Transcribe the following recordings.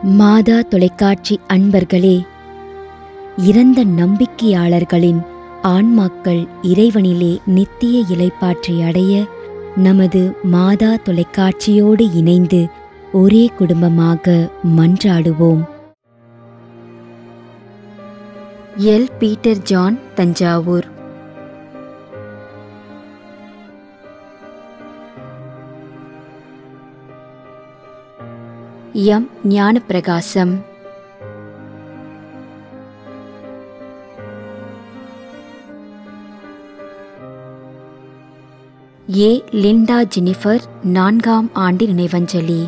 மாதா தொலைக்காட்சி அன்பர்களே இறந்த நம்பிக்கையாளர்களின் ஆன்மாக்கள் இறைவனிலே நித்திய இலைப்பாற்றி அடைய நமது மாதா தொலைக்காட்சியோடு இணைந்து ஒரே குடும்பமாக மன்றாடுவோம் L Peter John Thanjavur M Gnanaprakasam A Linda Jennifer நான்காம் ஆண்டு நினைவஞ்சலி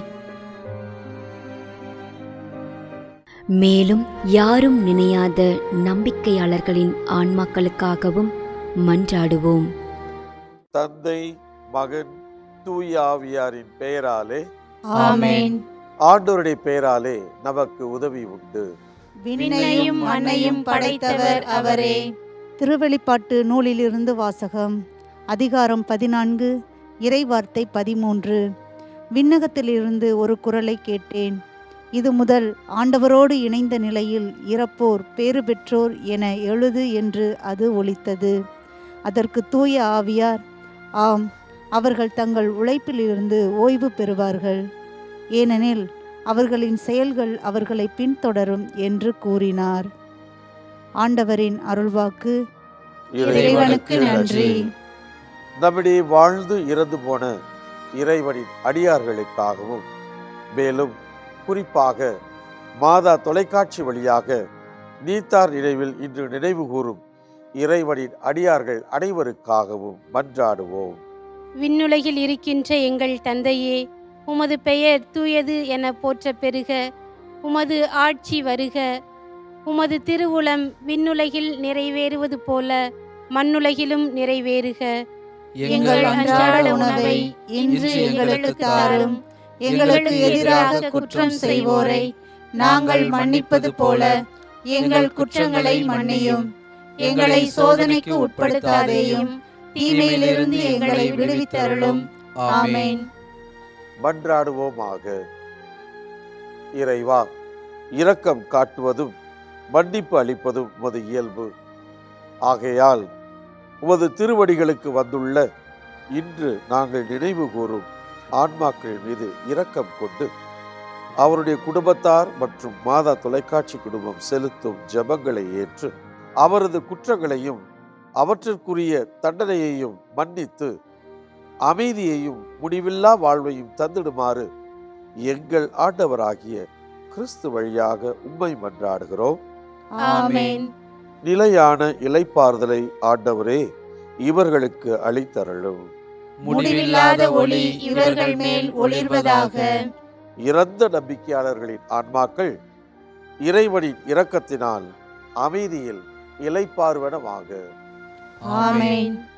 மேலும் யாரும் நினையாத நம்பிக்கையாளர்களின் ஆன்மாக்களுக்காகவும் மன்றாடுவோம் தந்தை மகன் தூய ஆவியாரின் பெயராலே ஆமென் ஆண்டவருடைய பெயராலே நமக்கு உதவி உண்டு விண்ணையும் மண்ணையும் படைத்தவர் அவரே திருவெளிப்பாட்டு நூலிலிருந்து வாசகம் அதிகாரம் பதினான்கு இறைவார்த்தை பதிமூன்று விண்ணகத்திலிருந்து ஒரு குரலை கேட்டேன் இது முதல் ஆண்டவரோடு இணைந்த நிலையில் இறப்போர் பேறு பெற்றோர் என எழுது என்று அது ஒலித்தது அதற்கு தூய ஆவியார் ஆம் அவர்கள் தங்கள் உழைப்பிலிருந்து ஓய்வு பெறுவார்கள் ஏனெனில் அவர்களின் செயல்கள் அவர்களை பின்தொடரும் என்று கூறினார் ஆண்டவரின் அருள்வாக்கு இறைவனுக்கு நன்றி நம்மிடையே வாழ்ந்து இறந்து போன இறைவனின் அடியார்களுக்காகவும் மேலும் குறிப்பாக மாதா தொலைக்காட்சி வழியாக நீத்தார் நினைவில் இன்று நினைவு கூறும் இறைவனின் அடியார்கள் அனைவருக்காகவும் மன்றாடுவோம் விண்ணுலகில் இருக்கின்ற எங்கள் தந்தையே உமது பெயர் தூயது என போற்றப் பெறுக உமது ஆட்சி வருக உமது திருவுளம் விண்ணுலகில் நிறைவேறுவது போல மண்ணுலகிலும் நிறைவேறுக எங்கள் அன்றாட உணவை இன்று எங்களுக்கு தாரும் எங்களுக்கு எதிராக குற்றம் செய்வோரை நாங்கள் மன்னிப்பது போல எங்கள் குற்றங்களை மன்னியும் எங்களை சோதனைக்கு உட்படுத்தாதேயும் தீமையிலிருந்து எங்களை விடுவித்தருளும் ஆமென் மன்றாடுவோமாக இறைவா இரக்கம் காட்டுவதும் மன்னிப்பு அளிப்பதும் உமது இயல்பு ஆகையால் உமது திருவடிகளுக்கு வந்துள்ள இன்று நாங்கள் நினைவு கூறும் ஆன்மாக்கள் மீது இரக்கம் கொண்டு அவருடைய குடும்பத்தார் மற்றும் மாதா தொலைக்காட்சி குடும்பம் செலுத்தும் ஜெபங்களை ஏற்று அவரது குற்றங்களையும் அவற்றிற்குரிய தண்டனையையும் மன்னித்து அமைதியையும் முடிவில்லா வாழ்வையும் தந்திடுமாறு எங்கள் ஆண்டவராகிய கிறிஸ்து வழியாக உம்மை மன்றாடுகிறோம் ஆமென் நிலையான இலைப்பாறுதலை ஆண்டவரே இவர்களுக்கு அளித்தருளும் முடிவில்லாத ஒளி இவர்கள் மேல் ஒளிர்வதாக இறந்த நம்பிக்கையாளர்களின் ஆன்மாக்கள் இறைவனின் இரக்கத்தினால் அமைதியில் இலைப்பார்வனமாக ஆமென்